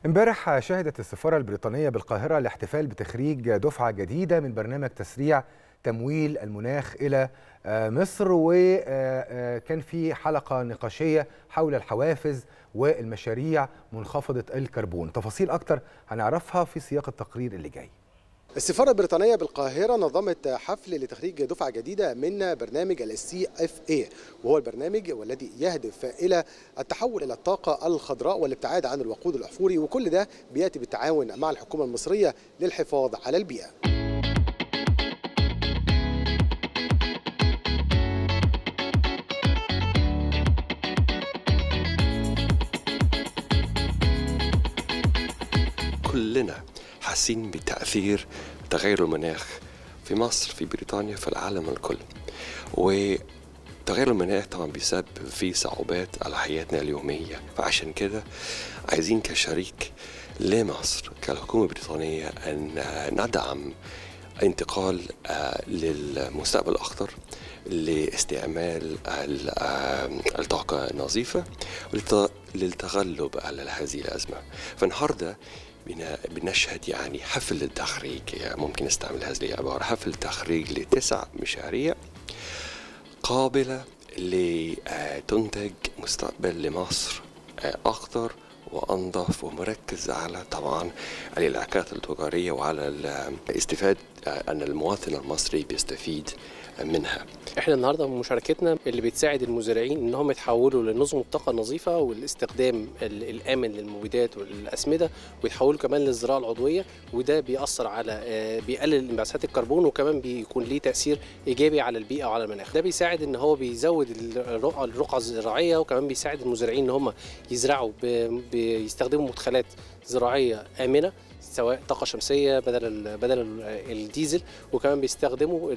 امبارح شهدت السفارة البريطانية بالقاهرة الاحتفال بتخريج دفعة جديدة من برنامج تسريع تمويل المناخ إلى مصر وكان في حلقة نقاشية حول الحوافز والمشاريع منخفضة الكربون تفاصيل أكتر هنعرفها في سياق التقرير اللي جاي السفارة البريطانية بالقاهرة نظمت حفل لتخريج دفعة جديدة من برنامج السي اف اي وهو البرنامج والذي يهدف إلى التحول إلى الطاقة الخضراء والابتعاد عن الوقود الأحفوري وكل ده بيأتي بالتعاون مع الحكومة المصرية للحفاظ على البيئة كلنا حاسين بتأثير تغير المناخ في مصر في بريطانيا في العالم الكل وتغير المناخ طبعا بيسبب فيه صعوبات على حياتنا اليومية فعشان كده عايزين كشريك لمصر كالحكومة البريطانية أن ندعم انتقال للمستقبل الأخضر لاستعمال الطاقة النظيفة للتغلب على هذه الأزمة فالنهارده بنشهد يعني حفل التخريج يعني ممكن نستعمل هذه العبارة حفل تخريج لتسع مشاريع قابلة لتنتج مستقبل لمصر أخضر وأنظف ومركز على طبعا الانعكاسات التجارية وعلى الاستفادة أن المواطن المصري بيستفيد منها احنا النهارده مشاركتنا اللي بتساعد المزارعين ان هم يتحولوا لنظم الطاقه النظيفه والاستخدام الامن للمبيدات والاسمده ويتحولوا كمان للزراعه العضويه وده بيأثر على بيقلل انبعاثات الكربون وكمان بيكون ليه تاثير ايجابي على البيئه وعلى المناخ ده بيساعد ان هو بيزود الرقعه الزراعيه وكمان بيساعد المزارعين ان هم يزرعوا بيستخدموا مدخلات زراعيه امنه سواء طاقه شمسيه بدل بدل الديزل وكمان بيستخدموا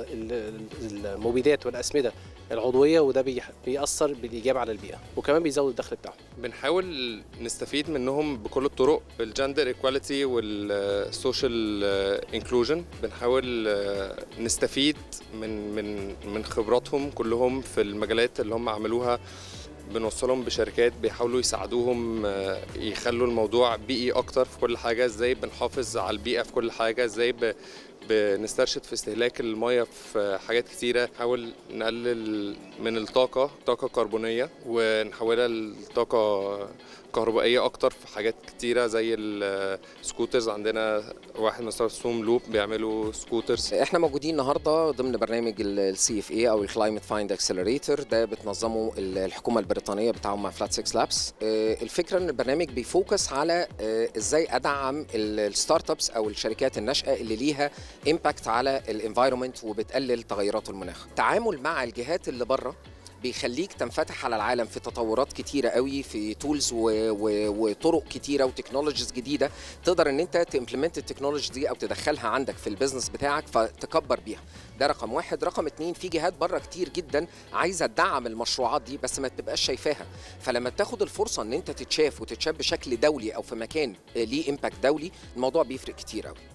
المبيدات والاسمده العضويه وده بيأثر بالايجاب على البيئه وكمان بيزود الدخل بتاعهم بنحاول نستفيد منهم بكل الطرق بالجندر ايكواليتي والسوشيال انكلوجن بنحاول نستفيد من من من خبراتهم كلهم في المجالات اللي هم عملوها بنوصلهم بشركات بيحاولوا يساعدوهم يخلوا الموضوع بيئي اكتر في كل حاجه ازاي بنحافظ على البيئه في كل حاجه ازاي بنسترشد في استهلاك الميه في حاجات كتيره نحاول نقلل من الطاقه طاقه كربونيه ونحولها لطاقه كهربائيه اكتر في حاجات كتيره زي السكوترز عندنا واحد من سوم لوب بيعملوا سكوترز احنا موجودين النهارده ضمن برنامج السي اف اي او الكلايمت فايند اكسلريتور ده بتنظمه الحكومه البريطانيه بالتعاون مع فلات 6 لابس الفكره ان البرنامج بيفوكس على ازاي ادعم الستارت ابس او الشركات الناشئه اللي ليها امباكت على الانفايرمنت وبتقلل تغيرات المناخ التعامل مع الجهات اللي بره بيخليك تنفتح على العالم في تطورات كتيره قوي في تولز وطرق كتيره وتكنولوجيز جديده تقدر ان انت تمبلمنت التكنولوجي دي او تدخلها عندك في البيزنس بتاعك فتكبر بيها ده رقم واحد رقم اتنين في جهات بره كتير جدا عايزه تدعم المشروعات دي بس ما تبقاش شايفاها فلما تاخد الفرصه ان انت تتشاف وتتشاف بشكل دولي او في مكان ليه امباكت دولي الموضوع بيفرق كتير قوي